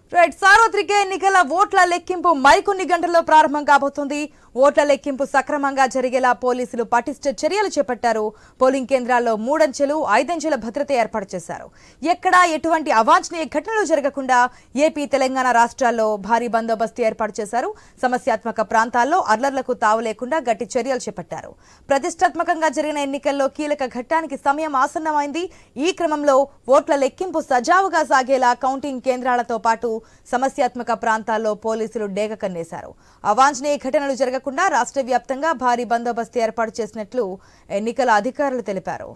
right సార్వత్రిక ఎన్నికల ఓట్ల లెక్కింపు మరికొన్ని గంటల్లో ప్రారంభం కాబోతుంది ఓట్ల లెక్కింపు సక్రమంగా జరిగేలా పోలీసులు పటిష్ట చర్యలు చేపట్టారు పోలింగ్ కేంద్రాల్లో మూడంచెలు ఐదంచెల భద్రత ఏర్పాటు చేశారు ఎక్కడా ఎటువంటి అవాంఛనీయ ఘటనలు జరగకుండా ఏపీ తెలంగాణ రాష్ట్రాల్లో భారీ బందోబస్తు ఏర్పాటు చేశారు సమస్యాత్మక ప్రాంతాల్లో అల్లర్లకు తావు లేకుండా గట్టి చర్యలు చేపట్టారు ప్రతిష్టాత్మకంగా జరిగిన ఎన్నికల్లో కీలక ఘట్టానికి సమయం ఆసన్నమైంది ఈ క్రమంలో ఓట్ల లెక్కింపు సజావుగా సాగేలా కౌంటింగ్ కేంద్రాలతో పాటు సమస్యాత్మక ప్రాంతాల్లో పోలీసులు డేగ కన్నేశారు అవాంఛనీయ ఘటనలు జరగకుండా రాష్ట్ర వ్యాప్తంగా భారీ బందోబస్తు ఏర్పాటు చేసినట్లు ఎన్నికల అధికారులు తెలిపారు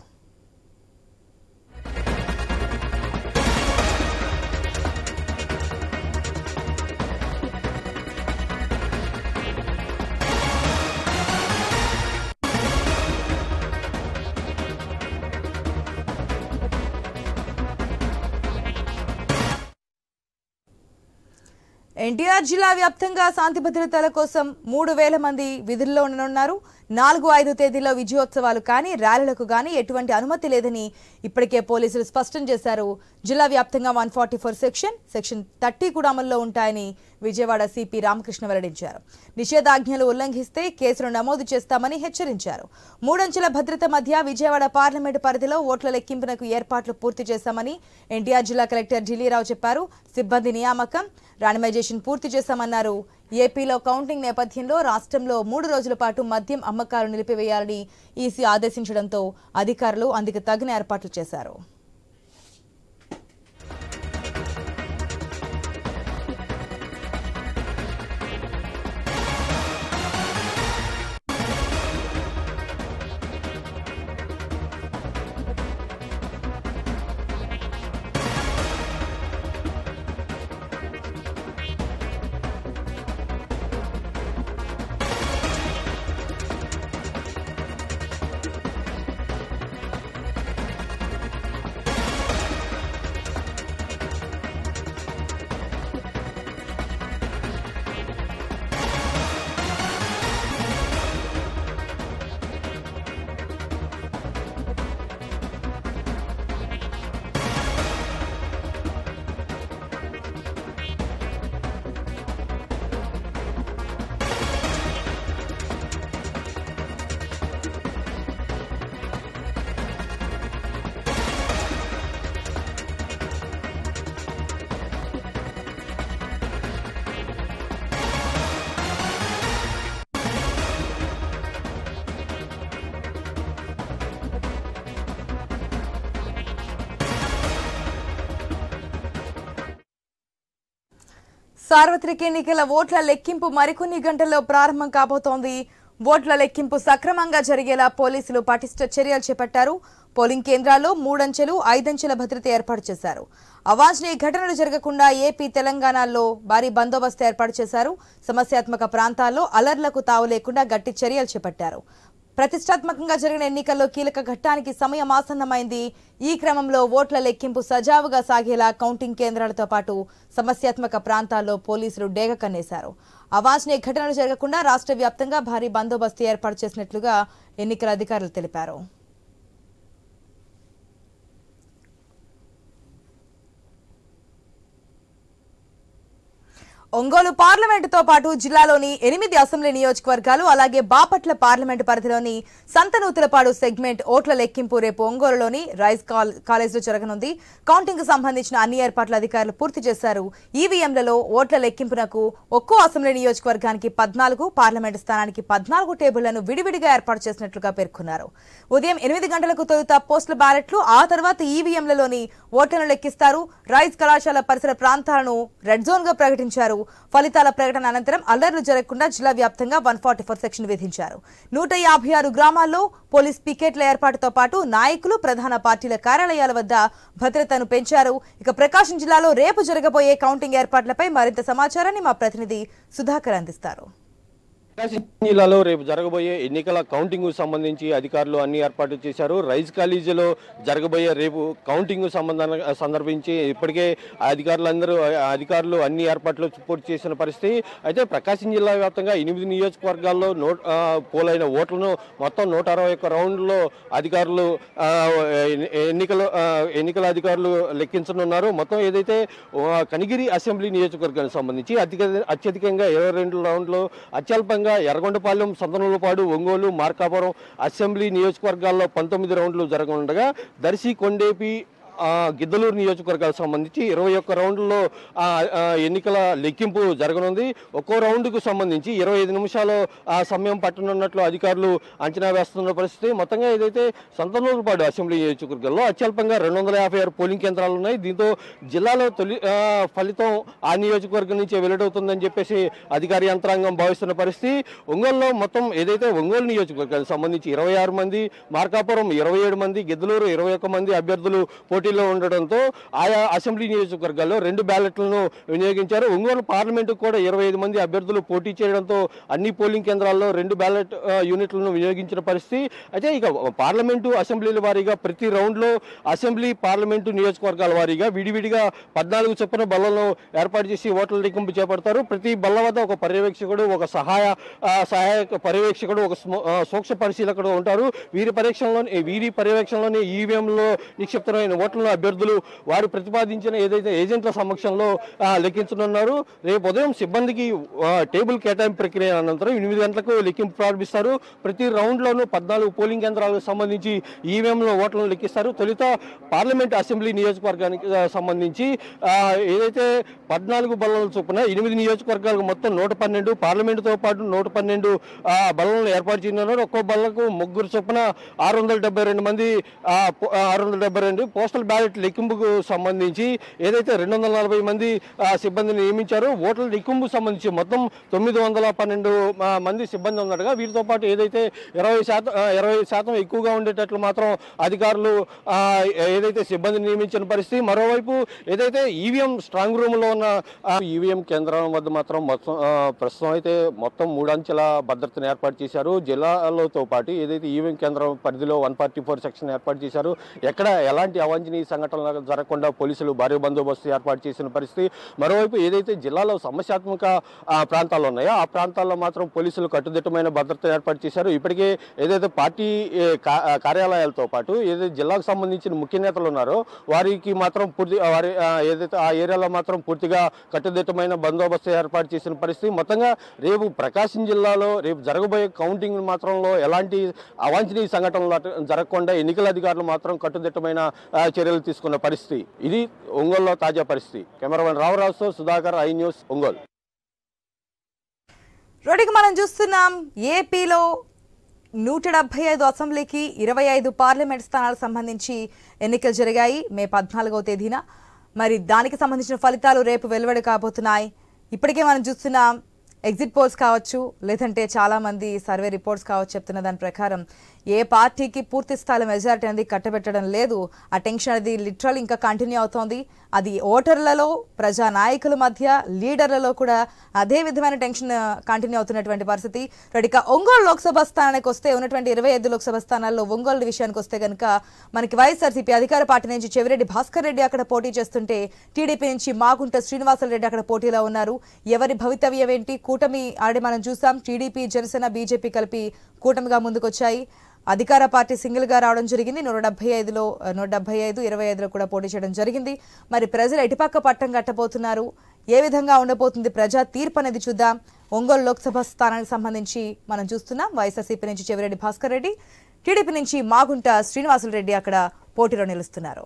ఎన్టీఆర్ జిల్లా వ్యాప్తంగా శాంతి భద్రతల కోసం మూడు వేల మంది విధుల్లో ఉండనున్నారు నాలుగు ఐదు తేదీల్లో విజయోత్సవాలు కానీ ర్యాలీలకు కానీ ఎటువంటి అనుమతి లేదని ఇప్పటికే పోలీసులు స్పష్టం చేశారు జిల్లా వ్యాప్తంగా one forty four section section thirty కూడా అమల్లో ఉంటాయని విజయవాడ సిపి రామకృష్ణ వెల్లడించారు నిషేధాజ్ఞలు ఉల్లంఘిస్తే కేసులు నమోదు చేస్తామని హెచ్చరించారు మూడంచెల భద్రత మధ్య విజయవాడ పార్లమెంటు పరిధిలో ఓట్ల లెక్కింపునకు ఏర్పాట్లు పూర్తి చేశామని ఎన్టీఆర్ జిల్లా కలెక్టర్ ఢిల్లీరావు చెప్పారు సిబ్బంది నియామకం రానిమైజేషన్ పూర్తి చేశామన్నారు ఏపీలో కౌంటింగ్ నేపథ్యంలో రాష్ట్రంలో మూడు రోజుల పాటు మద్యం అమ్మకాలు నిలిపివేయాలని ఈసీ ఆదేశించడంతో అధికారులు అందుకు తగిన ఏర్పాట్లు చేశారు సార్వత్రిక ఎన్నికల ఓట్ల లెక్కింపు మరికొన్ని గంటల్లో ప్రారంభం కాబోతోంది ఓట్ల లెక్కింపు సక్రమంగా జరిగేలా పోలీసులు పటిష్ట చర్యలు చేపట్టారు పోలింగ్ కేంద్రాల్లో మూడంచెలు ఐదంచెల భద్రత ఏర్పాటు చేశారు అవాంఛనీయ ఘటనలు జరగకుండా ఏపీ తెలంగాణలో భారీ బందోబస్తు ఏర్పాటు చేశారు సమస్యాత్మక ప్రాంతాల్లో అలర్లకు తావు లేకుండా గట్టి చర్యలు చేపట్టారు ప్రతిష్టాత్మకంగా జరిగిన ఎన్నికల్లో కీలక ఘట్టానికి సమయం ఆసన్నమైంది ఈ క్రమంలో ఓట్ల లెక్కింపు సజావుగా సాగేలా కౌంటింగ్ కేంద్రాలతో పాటు సమస్యాత్మక ప్రాంతాల్లో పోలీసులు డేగ కన్నేశారు అవాంఛనీయ ఘటనలు జరగకుండా రాష్ట్ర వ్యాప్తంగా భారీ బందోబస్తు ఏర్పాటు చేసినట్లుగా ఎన్నికల అధికారులు తెలిపారు ఒంగోలు పార్లమెంటుతో పాటు జిల్లాలోని ఎనిమిది అసెంబ్లీ నియోజకవర్గాలు అలాగే బాపట్ల పార్లమెంటు పరిధిలోని సంతనూతులపాడు సెగ్మెంట్ ఓట్ల లెక్కింపు రేపు ఒంగోలులోని రైస్ కాల్- కాలేజీలో జరగనుంది కౌంటింగ్ కు సంబంధించిన అన్ని ఏర్పాట్ల అధికారులు పూర్తి చేశారు ఈవీఎంలలో ఓట్ల లెక్కింపునకు ఒక్కో అసెంబ్లీ నియోజకవర్గానికి పద్నాలుగు పార్లమెంటు స్థానానికి పద్నాలుగు టేబుళ్లను విడివిడిగా ఏర్పాటు చేసినట్లుగా పేర్కొన్నారు ఉదయం ఎనిమిది గంటలకు తొలుత పోస్టుల బ్యాలెట్లు ఆ తర్వాత ఈవీఎంలలోని ఓట్లను లెక్కిస్తారు రైస్ కళాశాల పరిసర ప్రాంతాలను రెడ్ జోన్ గా ప్రకటించారు ఫలితాల ప్రకటన అనంతరం అల్లర్లు జరగకుండా జిల్లా వ్యాప్తంగా వన్ ఫార్టీ ఫోర్ సెక్షన్ విధించారు నూట యాభై ఆరు గ్రామాల్లో పోలీస్ పికెట్ల ఏర్పాటుతో పాటు నాయకులు ప్రధాన పార్టీల కార్యాలయాల వద్ద భద్రతను పెంచారు ఇక ప్రకాశం జిల్లాలో రేపు జరగబోయే కౌంటింగ్ ఏర్పాట్లపై మరింత సమాచారాన్ని మా ప్రతినిధి సుధాకర్ అందిస్తారు ప్రకాశం జిల్లాలో రేపు జరగబోయే ఎన్నికల కౌంటింగ్ సంబంధించి అధికారులు అన్ని ఏర్పాట్లు చేశారు రైస్ కాలేజీలో జరగబోయే రేపు కౌంటింగ్ సంబంధం సందర్భించి ఇప్పటికే అధికారులందరూ అధికారులు అన్ని ఏర్పాట్లు పూర్తి చేసిన పరిస్థితి అయితే ప్రకాశం జిల్లా వ్యాప్తంగా ఎనిమిది నియోజకవర్గాల్లో నో ఆ, పోలైన ఓట్లను మొత్తం నూట అరవై ఒక్క రౌండ్లో అధికారులు ఆ, ఎన్ని- ఎన్నికల ఆ, ఎన్నికల అధికారులు లెక్కించనున్నారు మొత్తం ఏదైతే ఆ, కనిగిరి అసెంబ్లీ నియోజకవర్గానికి సంబంధించి అధిక అత్యధికంగా ఇరవై రెండు రౌండ్లు అత్యల్పంగా ఎర్రగొండపాలెం సంతనూరుపాడు ఒంగోలు మార్కాపురం అసెంబ్లీ నియోజకవర్గాల్లో పంతొమ్మిది రౌండ్లు జరగనుండగా దర్శి కొండేపి ఆ, గిద్దలూరు నియోజకవర్గాలకు సంబంధించి ఇరవై ఒక్క రౌండ్లలో ఆ, ఆ, ఎన్నికల లెక్కింపు జరగనుంది ఒక్కో రౌండ్కు సంబంధించి ఇరవై ఐదు నిమిషాలు ఆ సమయం పట్టనున్నట్లు అధికారులు అంచనా వేస్తున్న పరిస్థితి మొత్తంగా ఏదైతే సంతనూరుపాడు అసెంబ్లీ నియోజకవర్గంలో అత్యల్పంగా రెండు వందల యాభై ఆరు పోలింగ్ కేంద్రాలు ఉన్నాయి దీంతో జిల్లాలో తొలి ఆ, ఫలితం ఆ నియోజకవర్గం నుంచే వెల్లడవుతుందని చెప్పేసి అధికార యంత్రాంగం భావిస్తున్న పరిస్థితి ఒంగోలులో మొత్తం ఏదైతే ఒంగోలు నియోజకవర్గానికి సంబంధించి ఇరవై ఆరు మంది మార్కాపురం ఇరవై ఏడు మంది గిద్దలూరు ఇరవై ఒక్క మంది అభ్యర్థులు పోటీలో ఉండడంతో ఆయా అసెంబ్లీ నియోజకవర్గాల్లో రెండు బ్యాలెట్లను వినియోగించారు ఒంగోలు పార్లమెంటు కూడా ఇరవై ఐదు మంది అభ్యర్థులు పోటీ చేయడంతో అన్ని పోలింగ్ కేంద్రాల్లో రెండు బ్యాలెట్ ఆ, యూనిట్లను వినియోగించిన పరిస్థితి అయితే ఇక పార్లమెంటు అసెంబ్లీల వారీగా ప్రతి రౌండ్లో అసెంబ్లీ పార్లమెంటు నియోజకవర్గాల వారీగా విడివిడిగా పద్నాలుగు చొప్పున బల్లను ఏర్పాటు చేసి ఓట్ల లెక్కింపు చేపడతారు ప్రతి బల్ల వద్ద ఒక పర్యవేక్షకుడు ఒక సహాయ ఆ, సహాయక పర్యవేక్షకుడు ఒక స్మ- ఆ, సూక్ష్మ పరిశీలకుడు ఉంటారు వీరి పరీక్షలోని వీరి పర్యవేక్షణలోని ఈవీఎంలో నిక్షిప్తమైన ఓట్లను అభ్యర్థులు వారు ప్రతిపాదించిన ఏదైతే ఏజెంట్ల సమక్షంలో ఆ, లెక్కించనున్నారు రేపు ఉదయం సిబ్బందికి ఆ, టేబుల్ కేటాయింపు ప్రక్రియ అనంతరం ఎనిమిది గంటలకు లెక్కింపు ప్రారంభిస్తారు ప్రతి రౌండ్లోనూ పద్నాలుగు పోలింగ్ కేంద్రాలకు సంబంధించి ఈవీఎంలో ఓట్లను లెక్కిస్తారు తొలుత పార్లమెంట్ అసెంబ్లీ నియోజకవర్గానికి ఆ, సంబంధించి ఆ, ఏదైతే పద్నాలుగు బల్లల చొప్పున ఎనిమిది నియోజకవర్గాలకు మొత్తం నూట పన్నెండు పార్లమెంటుతో పాటు నూట పన్నెండు ఆ, బల్లలను ఏర్పాటు చేయనున్నారు ఒక్కో బల్లకు ముగ్గురు చొప్పున ఆరు వందల డెబ్బై రెండు మంది ఆ, పో- ఆ, ఆరు వందల డెబ్బై రెండు పోస్టల్ బ్యాలెట్ లెక్కింపుకు సంబంధించి ఏదైతే రెండు వందల నలభై మంది ఆ, సిబ్బందిని నియమించారో ఓట్ల లెక్కింపుకు సంబంధించి మొత్తం తొమ్మిది వందల పన్నెండు ఆ, మంది సిబ్బంది ఉన్నట్టుగా వీరితో పాటు ఏదైతే ఇరవై శాతం ఆ, ఇరవై శాతం ఎక్కువగా ఉండేటట్లు మాత్రం అధికారులు ఆ, ఏదైతే సిబ్బందిని నియమించిన పరిస్థితి మరోవైపు ఏదైతే ఈవీఎం స్ట్రాంగ్ రూమ్ లో ఉన్న ఈవీఎం కేంద్రం వద్ద మాత్రం మొత్తం ఆ, ప్రస్తుతం అయితే మొత్తం మూడంచెల భద్రతను ఏర్పాటు చేశారు జిల్లాలతో పాటు ఏదైతే ఈవీఎం కేంద్రం పరిధిలో వన్ ఫార్టీ ఫోర్ సెక్షన్ ఏర్పాటు చేశారు ఎక్కడ ఎలాంటి అవాంఛనీయ సంఘటనలు జరగకుండా పోలీసులు భారీ బందోబస్తు ఏర్పాటు చేసిన పరిస్థితి మరోవైపు ఏదైతే జిల్లాలో సమస్యాత్మక ఆ, ప్రాంతాలు ఉన్నాయో ఆ ప్రాంతాల్లో మాత్రం పోలీసులు కట్టుదిట్టమైన భద్రత ఏర్పాటు చేశారు ఇప్పటికే ఏదైతే పార్టీ ఏ, కా- ఆ, కార్యాలయాలతో పాటు ఏదైతే జిల్లాకు సంబంధించిన ముఖ్య నేతలు ఉన్నారో వారికి మాత్రం పూర్తి ఆ, వారి ఆ, ఏదైతే ఆ ఏరియాలో మాత్రం పూర్తిగా కట్టుదిట్టమైన బందోబస్తు ఏర్పాటు చేసిన పరిస్థితి మొత్తంగా రేపు ప్రకాశం జిల్లాలో రేపు జరగబోయే కౌంటింగ్ మాత్రంలో ఎలాంటి అవాంఛనీయ సంఘటనలు అటు- జరగకుండా ఎన్నికల అధికారులు మాత్రం కట్టుదిట్టమైన ఆ, చర్యలు తీసుకున్న పరిస్థితి ఇది ఒంగోలులో తాజా పరిస్థితి కెమెరామెన్ రావరాజుతో సుధాకర్ ఐ న్యూస్ ఒంగోలు రోడ్డుకి మనం చూస్తున్నాం ఏపీలో నూట డెబ్బై ఐదు అసెంబ్లీకి ఇరవై ఐదు పార్లమెంట్ స్థానాలకు సంబంధించి ఎన్నికలు జరిగాయి మే పద్నాలుగవ తేదీన మరి దానికి సంబంధించిన ఫలితాలు రేపు వెలువడి కాబోతున్నాయి ఇప్పటికే మనం చూస్తున్నాం ఎగ్జిట్ పోల్స్ కావచ్చు లేదంటే చాలా మంది సర్వే రిపోర్ట్స్ కావచ్చు చెప్తున్న దాని ప్రకారం ఏ పార్టీకి పూర్తి స్థాయి మెజారిటీ అనేది కట్టబెట్టడం లేదు ఆ టెన్షన్ అనేది లిటరల్ ఇంకా కంటిన్యూ అవుతోంది అది ఓటర్లలో ప్రజా నాయకుల మధ్య లీడర్లలో కూడా అదే విధమైన టెన్షన్ కంటిన్యూ అవుతున్నటువంటి పరిస్థితి రైట్ ఇక ఒంగోలు లోక్సభ స్థానానికి వస్తే ఉన్నటువంటి ఇరవై ఐదు లోక్సభ స్థానాల్లో ఒంగోలు విషయానికి వస్తే కనుక మనకి వైఎస్ఆర్సీపీ అధికార పార్టీ నుంచి చెవిరెడ్డి భాస్కర్ రెడ్డి అక్కడ పోటీ చేస్తుంటే టీడీపీ నుంచి మాగుంట శ్రీనివాసులు రెడ్డి అక్కడ పోటీలో ఉన్నారు ఎవరి భవితవ్యం ఏంటి కూటమి ఆల్రెడీ మనం చూసాం టీడీపీ జనసేన బీజేపీ కలిపి కూటమిగా ముందుకొచ్చాయి అధికార పార్టీ సింగిల్ గా రావడం జరిగింది నూట డెబ్బై ఐదులో నూట డెబ్బై ఐదు ఇరవై ఐదులో కూడా పోటీ చేయడం జరిగింది మరి ప్రజలు ఎటుపక్క పట్టం కట్టబోతున్నారు ఏ విధంగా ఉండబోతుంది ప్రజా తీర్పు అనేది చూద్దాం ఒంగోలు లోక్సభ స్థానానికి సంబంధించి మనం చూస్తున్నాం వైఎస్ఆర్సీపీ నుంచి చెవిరెడ్డి భాస్కర్ రెడ్డి టీడీపీ నుంచి మాగుంట శ్రీనివాసులు రెడ్డి అక్కడ పోటీలో నిలుస్తున్నారు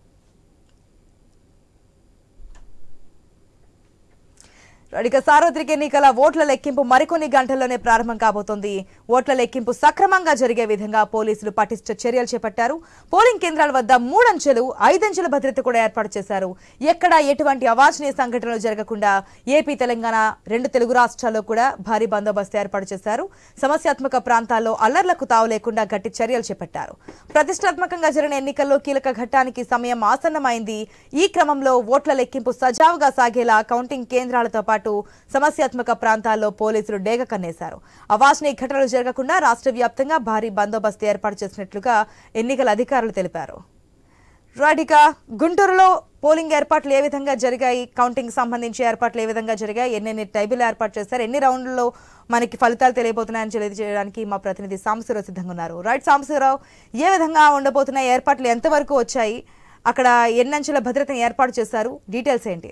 ఇక సార్వత్రిక ఎన్నికల ఓట్ల లెక్కింపు మరికొన్ని గంటల్లోనే ప్రారంభం కాబోతోంది ఓట్ల లెక్కింపు సక్రమంగా జరిగే విధంగా పోలీసులు పటిష్ట చర్యలు చేపట్టారు పోలింగ్ కేంద్రాల వద్ద మూడంచెలు ఐదంచెల భద్రత కూడా ఏర్పాటు చేశారు ఎక్కడా ఎటువంటి అవాంఛనీయ సంఘటనలు జరగకుండా ఏపీ తెలంగాణ రెండు తెలుగు రాష్ట్రాల్లో కూడా భారీ బందోబస్తు ఏర్పాటు చేశారు సమస్యాత్మక ప్రాంతాల్లో అల్లర్లకు తావు లేకుండా గట్టి చర్యలు చేపట్టారు ప్రతిష్టాత్మకంగా జరిగిన ఎన్నికల్లో కీలక ఘట్టానికి సమయం ఆసన్నమైంది ఈ క్రమంలో ఓట్ల లెక్కింపు సజావుగా సాగేలా కౌంటింగ్ కేంద్రాలతో పాటు పాటు సమస్యాత్మక ప్రాంతాల్లో పోలీసులు డేగ కన్నేశారు అవాంఛనీయ ఘటనలు జరగకుండా రాష్ట్ర వ్యాప్తంగా భారీ బందోబస్తు ఏర్పాటు చేసినట్లుగా ఎన్నికల అధికారులు తెలిపారు రైట్ ఇక గుంటూరులో పోలింగ్ ఏర్పాట్లు ఏ విధంగా జరిగాయి కౌంటింగ్ సంబంధించి ఏర్పాట్లు ఏ విధంగా జరిగాయి ఎన్నెన్ని టైబుల్ ఏర్పాటు చేశారు ఎన్ని రౌండ్లలో మనకి ఫలితాలు తెలియబోతున్నాయని తెలియజేయడానికి మా ప్రతినిధి సాంబశివరావు సిద్ధంగా ఉన్నారు రైట్ సాంబశివరావు ఏ విధంగా ఉండబోతున్నాయి ఏర్పాట్లు ఎంతవరకు వచ్చాయి అక్కడ ఎన్నంచుల భద్రతను ఏర్పాటు చేశారు డీటెయిల్స్ ఏంటి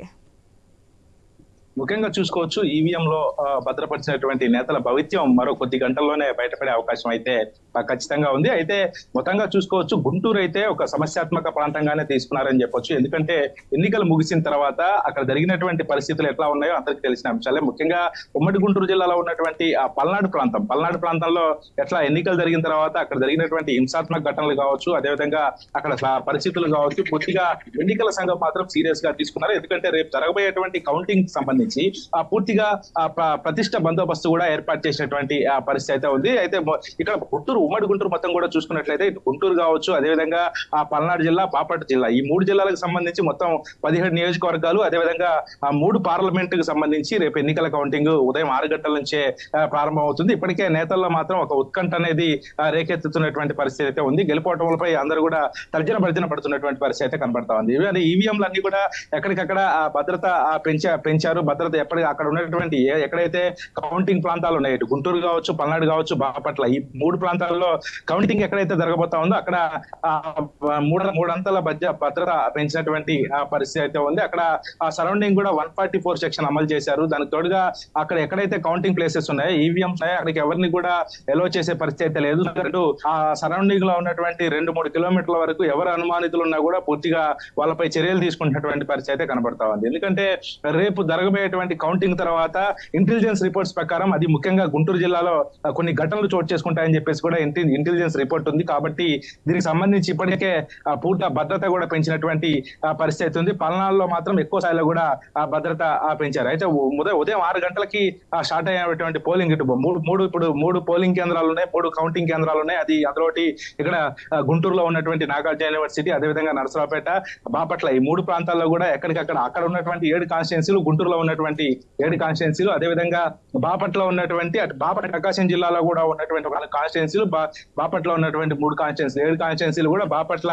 ముఖ్యంగా చూసుకోవచ్చు ఈవీఎం లో ఆ, భద్రపరిచినటువంటి నేతల భవిత్యం మరో కొద్ది గంటల్లోనే బయటపడే అవకాశం అయితే ఆ, ఖచ్చితంగా ఉంది అయితే మొత్తంగా చూసుకోవచ్చు గుంటూరు అయితే ఒక సమస్యాత్మక ప్రాంతంగానే తీసుకున్నారని చెప్పొచ్చు ఎందుకంటే ఎన్నికలు ముగిసిన తర్వాత అక్కడ జరిగినటువంటి పరిస్థితులు ఎట్లా ఉన్నాయో అందరికీ తెలిసిన అంశాలే ముఖ్యంగా ఉమ్మడి గుంటూరు జిల్లాలో ఉన్నటువంటి ఆ పల్నాడు ప్రాంతం పల్నాడు ప్రాంతంలో ఎట్లా ఎన్నికలు జరిగిన తర్వాత అక్కడ జరిగినటువంటి హింసాత్మక ఘటనలు కావచ్చు అదేవిధంగా అక్కడ స- పరిస్థితులు కావచ్చు పూర్తిగా ఎన్నికల సంఘం మాత్రం సీరియస్ గా తీసుకున్నారు ఎందుకంటే రేపు జరగబోయేటువంటి కౌంటింగ్ సంబంధించి ఆ పూర్తిగా ఆ ప్ర- ప్రతిష్ట బందోబస్తు కూడా ఏర్పాటు చేసినటువంటి ఆ పరిస్థితి అయితే ఉంది అయితే మొ- ఇక్కడ గుంటూరు ఉమ్మడి గుంటూరు మొత్తం కూడా చూసుకున్నట్లయితే ఇటు గుంటూరు కావచ్చు అదేవిధంగా ఆ పల్నాడు జిల్లా బాపట్ల జిల్లా ఈ మూడు జిల్లాలకు సంబంధించి మొత్తం పదిహేడు నియోజకవర్గాలు అదేవిధంగా ఆ మూడు పార్లమెంట్ కు సంబంధించి రేపు ఎన్నికల కౌంటింగ్ ఉదయం ఆరు గంటల నుంచే ఆ, ప్రారంభమవుతుంది ఇప్పటికే నేతల్లో మాత్రం ఒక ఉత్కంఠ అనేది ఆ, రేకెత్తుతున్నటువంటి పరిస్థితి అయితే ఉంది గెలుపోవటంపై అందరూ కూడా తర్జన భర్జన పడుతున్నటువంటి పరిస్థితి అయితే కనబడతా ఉంది ఇవి ఈవీఎంలు అన్ని కూడా ఎక్కడికక్కడ ఆ భద్రత ఆ, పెంచా పెంచారు భద్రత ఎప్పటి అక్కడ ఉన్నటువంటి ఏ- ఎక్కడైతే కౌంటింగ్ ప్రాంతాలు ఉన్నాయి ఇటు గుంటూరు కావచ్చు పల్నాడు కావచ్చు బాపట్ల ఈ మూడు ప్రాంతాల్లో కౌంటింగ్ ఎక్కడైతే జరగబోతా ఉందో అక్కడ ఆ, మూడు మూడంతల భద్ర భద్రత పెంచినటువంటి ఆ పరిస్థితి అయితే ఉంది అక్కడ ఆ సరౌండింగ్ కూడా వన్ ఫార్టీ ఫోర్ సెక్షన్ అమలు చేశారు దానికి తోడుగా అక్కడ ఎక్కడైతే కౌంటింగ్ ప్లేసెస్ ఉన్నాయో ఈవీఎంస్ ఉన్నాయో అక్కడికి ఎవరిని కూడా ఎలో చేసే పరిస్థితి అయితే లేదు అటు ఆ సరౌండింగ్ లో ఉన్నటువంటి రెండు మూడు కిలోమీటర్ల వరకు ఎవరు అనుమానితులు ఉన్నా కూడా పూర్తిగా వాళ్ళపై చర్యలు తీసుకుంటున్నటువంటి పరిస్థితి అయితే కనబడతా ఉంది ఎందుకంటే రేపు జరగబోయేటువంటి కౌంటింగ్ తర్వాత ఇంటెలిజెన్స్ రిపోర్ట్స్ ప్రకారం అది ముఖ్యంగా గుంటూరు జిల్లాలో ఆ, కొన్ని ఘటనలు చోటు చేసుకుంటాయని చెప్పేసి కూడా ఇంటి- ఇంటెలిజెన్స్ రిపోర్ట్ ఉంది కాబట్టి దీనికి సంబంధించి ఇప్పటికే ఆ, పూర్తి భద్రత కూడా పెంచినటువంటి ఆ, పరిస్థితి ఉంది పల్నాడులో మాత్రం ఎక్కువ స్థాయిలో కూడా ఆ భద్రత ఆ, పెంచారు అయితే ఉ- ఉదయం ఉదయం ఆరు గంటలకి ఆ, స్టార్ట్ అయ్యేటువంటి పోలింగ్ ఇటు మూడు మూడు ఇప్పుడు మూడు పోలింగ్ కేంద్రాలు ఉన్నాయి మూడు కౌంటింగ్ కేంద్రాలు ఉన్నాయి అది అందులోటి ఇక్కడ ఆ, గుంటూరులో ఉన్నటువంటి నాగార్జున యూనివర్సిటీ అదేవిధంగా నరసరావుపేట బాపట్ల ఈ మూడు ప్రాంతాల్లో కూడా ఎక్కడికక్కడ అక్కడ ఉన్నటువంటి ఏడు కాన్స్టిట్యున్సీలు గుంటూరులో ఉన్నటువంటి ఏడు కాన్స్టిట్యున్సీలు అదేవిధంగా బాపట్ల ఉన్నటువంటి అటు బాపట్ల ప్రకాశం జిల్లాలో కూడా ఉన్నటువంటి ఒక కాన్స్టిట్యున్సీలు బా- బాపట్ల ఉన్నటువంటి మూడు కాన్స్టిట్యున్సీలు ఏడు కాన్స్టిట్యున్సీలు కూడా బాపట్ల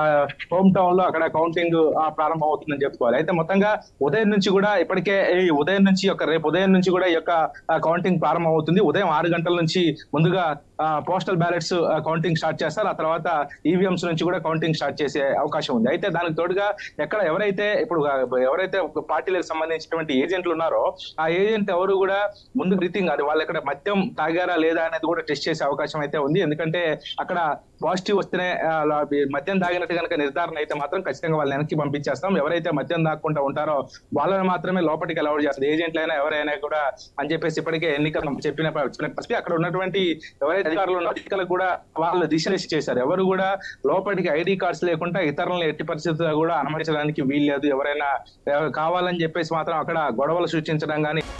హోమ్ టౌన్ లో అక్కడ కౌంటింగ్ ప్రారంభం అవుతుందని చెప్పుకోవాలి అయితే మొత్తంగా ఉదయం నుంచి కూడా ఇప్పటికే ఈ ఉదయం నుంచి యొక్క రేపు ఉదయం నుంచి కూడా ఈ యొక్క కౌంటింగ్ ప్రారంభం అవుతుంది ఉదయం ఆరు గంటల నుంచి ముందుగా పోస్టల్ బ్యాలెట్స్ కౌంటింగ్ స్టార్ట్ చేస్తారు ఆ తర్వాత ఈవీఎంస్ నుంచి కూడా కౌంటింగ్ స్టార్ట్ చేసే అవకాశం ఉంది అయితే దానికి తోడుగా ఎక్కడ ఎవరైతే ఇప్పుడు ఆ, ఎవరైతే పార్టీలకు సంబంధించినటువంటి ఏజెంట్లు ఉన్నారో ఆ ఏజెంట్ ఎవరు కూడా ముందు బ్రీతింగ్ అది వాళ్ళు ఎక్కడ మద్యం తాగారా లేదా అనేది కూడా టెస్ట్ చేసే అవకాశం అయితే ఉంది ఎందుకంటే అక్కడ పాజిటివ్ వస్తేనే ఆ, లా- మద్యం తాగినట్టు కనుక నిర్ధారణ అయితే మాత్రం ఖచ్చితంగా వాళ్ళని వెనక్కి పంపించేస్తాం ఎవరైతే మద్యం తాగకుండా ఉంటారో వాళ్ళని మాత్రమే లోపలికి అలౌడ్ చేస్తారు ఏజెంట్లు అయినా ఎవరైనా కూడా అని చెప్పేసి ఇప్పటికే ఎన్నికలు చెప్పిన చెప్పిన పరిస్థితి అక్కడ ఉన్నటువంటి ఎవరైతే అధికారులు ఉన్నారో అధికారులు కూడా వాళ్ళు దిశనిశ చేశారు ఎవరు కూడా లోపలికి ఐడి కార్డ్స్ లేకుండా ఇతరులను ఎట్టి పరిస్థితుల్లో కూడా అనుమతించడానికి వీల్లేదు ఎవరైనా ఎవ- కావాలని చెప్పేసి మాత్రం అక్కడ గొడవలు సృష్టించడం కానీ